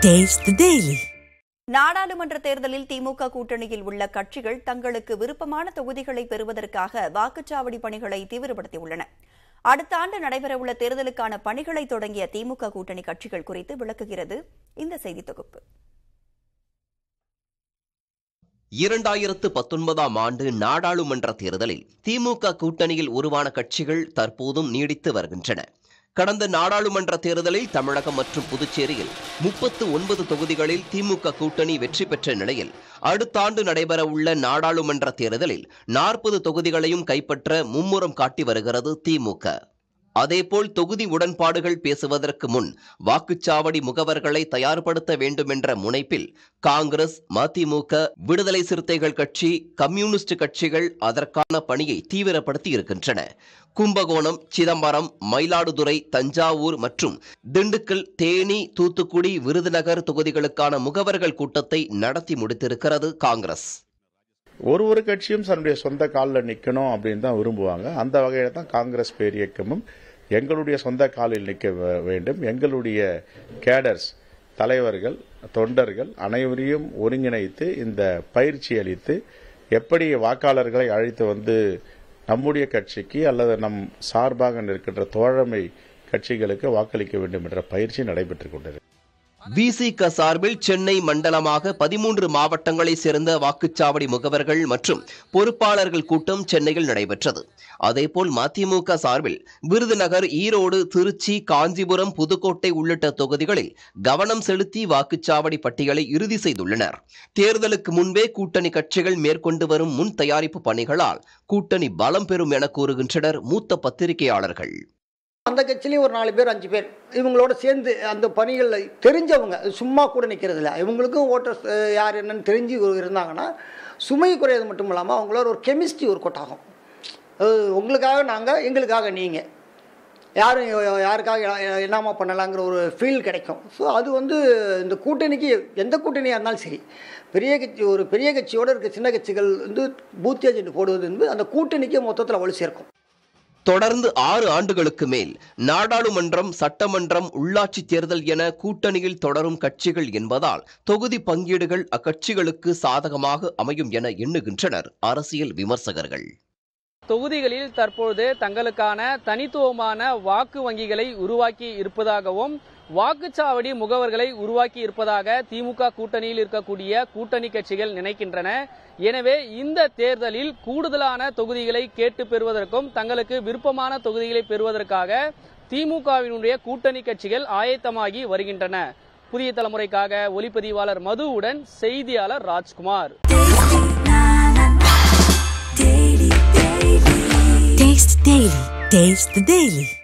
Taste the Daily. நாடாளுமன்ற தேர்தலில் திமுக கூட்டணியில் உள்ள கட்சிகள் தங்களுக்கு விருப்பமான தொகுதிகளை பெறுவதற்காக வாக்குச்சாவடி பணிகளை தீவிரப்படுத்தியுள்ளன அடுத்த ஆண்டு நடைபெறவுள்ள தேர்தலுக்கான பணிகளை தொடங்கிய திமுக கூட்டணி கட்சிகள் குறித்து விளக்குகிறது இந்த செய்தி தொகுப்பு இரண்டாயிரத்து பத்தொன்பதாம் ஆண்டு நாடாளுமன்ற தேர்தலில் திமுக கூட்டணியில் உருவான கட்சிகள் தற்போதும் நீடித்து வருகின்றன கடந்த நாடாளுமன்ற தேர்தலில் தமிழகம் மற்றும் புதுச்சேரியில் முப்பத்து ஒன்பது தொகுதிகளில் திமுக கூட்டணி வெற்றி பெற்ற நிலையில் அடுத்த ஆண்டு நடைபெறவுள்ள நாடாளுமன்ற தேர்தலில் நாற்பது தொகுதிகளையும் கைப்பற்ற மும்முரம் காட்டி வருகிறது திமுக அதேபோல் தொகுதி உடன்பாடுகள் பேசுவதற்கு முன் வாக்குச்சாவடி முகவர்களை தயார்படுத்த வேண்டும் என்ற முனைப்பில் காங்கிரஸ் மதிமுக விடுதலை சிறுத்தைகள் கட்சி கம்யூனிஸ்ட் கட்சிகள் அதற்கான பணியை தீவிரப்படுத்தி இருக்கின்றன கும்பகோணம் சிதம்பரம் மயிலாடுதுறை தஞ்சாவூர் மற்றும் திண்டுக்கல் தேனி தூத்துக்குடி விருதுநகர் தொகுதிகளுக்கான முகவர்கள் கூட்டத்தை நடத்தி முடித்திருக்கிறது காங்கிரஸ் ஒரு ஒரு கட்சியும் தன்னுடைய சொந்த காலில் நிற்கணும் அப்படின்னு தான் விரும்புவாங்க அந்த வகையில் தான் காங்கிரஸ் பேரியக்கமும் எங்களுடைய சொந்த காலில் நிற்க வே- வேண்டும் எங்களுடைய கேடர்ஸ் தலைவர்கள் தொண்டர்கள் அனைவரையும் ஒருங்கிணைத்து இந்த பயிற்சி அளித்து எப்படி வாக்காளர்களை அழைத்து வந்து நம்முடைய கட்சிக்கு அல்லது நம் சார்பாக நிற்கின்ற தோழமை கட்சிகளுக்கு வாக்களிக்க வேண்டும் என்ற பயிற்சி நடைபெற்றுக் கொண்டது விசிக சார்பில் சென்னை மண்டலமாக பதிமூன்று மாவட்டங்களைச் சேர்ந்த வாக்குச்சாவடி முகவர்கள் மற்றும் பொறுப்பாளர்கள் கூட்டம் சென்னையில் நடைபெற்றது அதேபோல் மதிமுக சார்பில் விருதுநகர் ஈரோடு திருச்சி காஞ்சிபுரம் புதுக்கோட்டை உள்ளிட்ட தொகுதிகளில் கவனம் செலுத்தி வாக்குச்சாவடி பட்டியலை இறுதி செய்துள்ளனர் தேர்தலுக்கு முன்பே கூட்டணி கட்சிகள் மேற்கொண்டு வரும் முன் தயாரிப்பு பணிகளால் கூட்டணி பலம் பெறும் என கூறுகின்றனர் மூத்த பத்திரிகையாளர்கள் அந்த கட்சியிலையும் ஒரு நாலு பேர் அஞ்சு பேர் இவங்களோட சேர்ந்து அந்த பணிகளில் தெரிஞ்சவங்க சும்மா கூட நிற்கிறது இல்லை இவங்களுக்கும் ஓட்டர்ஸ் யார் என்னன்னு தெரிஞ்சு ஒரு இருந்தாங்கன்னா சுமை குறையாது மட்டும் இல்லாமல் அவங்களோட ஒரு கெமிஸ்ட்ரி ஒரு கொட்டாகும் அஹ் உங்களுக்காக நாங்கள் எங்களுக்காக நீங்கள் யாரும் யாருக்காக எ- என்னமா பண்ணலாங்கிற ஒரு ஃபீல் கிடைக்கும் ஸோ அது வந்து இந்த கூட்டணிக்கு எந்த கூட்டணியாக இருந்தாலும் சரி பெரிய கட்சி ஒரு பெரிய கட்சியோடு இருக்க சின்ன கட்சிகள் வந்து பூத் ஏஜென்ட் போடுவது வந்து அந்த கூட்டணிக்கு மொத்தத்தில் வலு சேர்க்கும் தொடர்ந்து ஆறு ஆண்டுகளுக்கு மேல் நாடாளுமன்றம் சட்டமன்றம் உள்ளாட்சி தேர்தல் என கூட்டணியில் தொடரும் கட்சிகள் என்பதால் தொகுதி பங்கீடுகள் அக்கட்சிகளுக்கு சாதகமாக அமையும் என எண்ணுகின்றனர் அரசியல் விமர்சகர்கள் தொகுதிகளில் தற்பொழுது தங்களுக்கான தனித்துவமான வாக்கு வங்கிகளை உருவாக்கி இருப்பதாகவும் வாக்குச்சாவடி முகவர்களை உருவாக்கி இருப்பதாக திமுக கூட்டணியில் இருக்கக்கூடிய கூட்டணி கட்சிகள் நினைக்கின்றன எனவே இந்த தேர்தலில் கூடுதலான தொகுதிகளை கேட்டு பெறுவதற்கும் தங்களுக்கு விருப்பமான தொகுதிகளை பெறுவதற்காக திமுகவினுடைய கூட்டணி கட்சிகள் ஆயத்தமாகி வருகின்றன புதிய தலைமுறைக்காக ஒளிப்பதிவாளர் மதுவுடன் செய்தியாளர் Rajkumar Taste Daily. Taste the Daily.